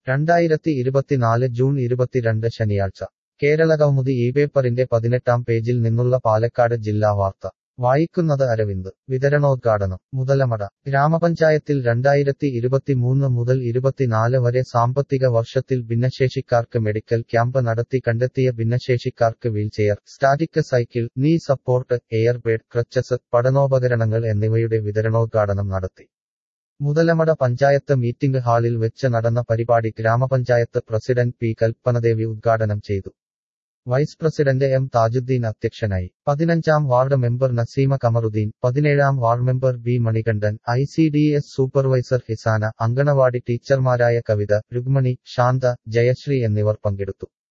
രണ്ടായിരത്തി ഇരുപത്തിനാല് ജൂൺ ഇരുപത്തിരണ്ട് ശനിയാഴ്ച കേരള കൗമുദി ഈ പേപ്പറിന്റെ പതിനെട്ടാം പേജിൽ നിന്നുള്ള പാലക്കാട് ജില്ലാ വാർത്ത വായിക്കുന്നത് അരവിന്ദ് വിതരണോദ്ഘാടനം മുതലമട ഗ്രാമപഞ്ചായത്തിൽ രണ്ടായിരത്തി ഇരുപത്തിമൂന്ന് മുതൽ ഇരുപത്തിനാല് വരെ സാമ്പത്തിക വർഷത്തിൽ ഭിന്നശേഷിക്കാർക്ക് മെഡിക്കൽ ക്യാമ്പ് നടത്തി കണ്ടെത്തിയ ഭിന്നശേഷിക്കാർക്ക് wheelchair static cycle knee support airbed crutches പഠനോപകരണങ്ങൾ എന്നിവയുടെ വിതരണോദ്ഘാടനം നടത്തി മുതലമട പഞ്ചായത്ത് മീറ്റിംഗ് ഹാളിൽ വെച്ച് നടന്ന പരിപാടി ഗ്രാമപഞ്ചായത്ത് പ്രസിഡന്റ് പി കൽപ്പനദേവി ഉദ്ഘാടനം ചെയ്തു വൈസ് പ്രസിഡന്റ് എം താജുദ്ദീൻ അധ്യക്ഷനായി പതിനഞ്ചാം വാർഡ് മെമ്പർ നസീമ കമറുദ്ദീൻ പതിനേഴാം ward member B Manikandan I C D S supervisor Hisana anganwadi ടീച്ചർമാരായ കവിത രുക്മണി ശാന്ത ജയശ്രീ എന്നിവർ പങ്കെടുത്തു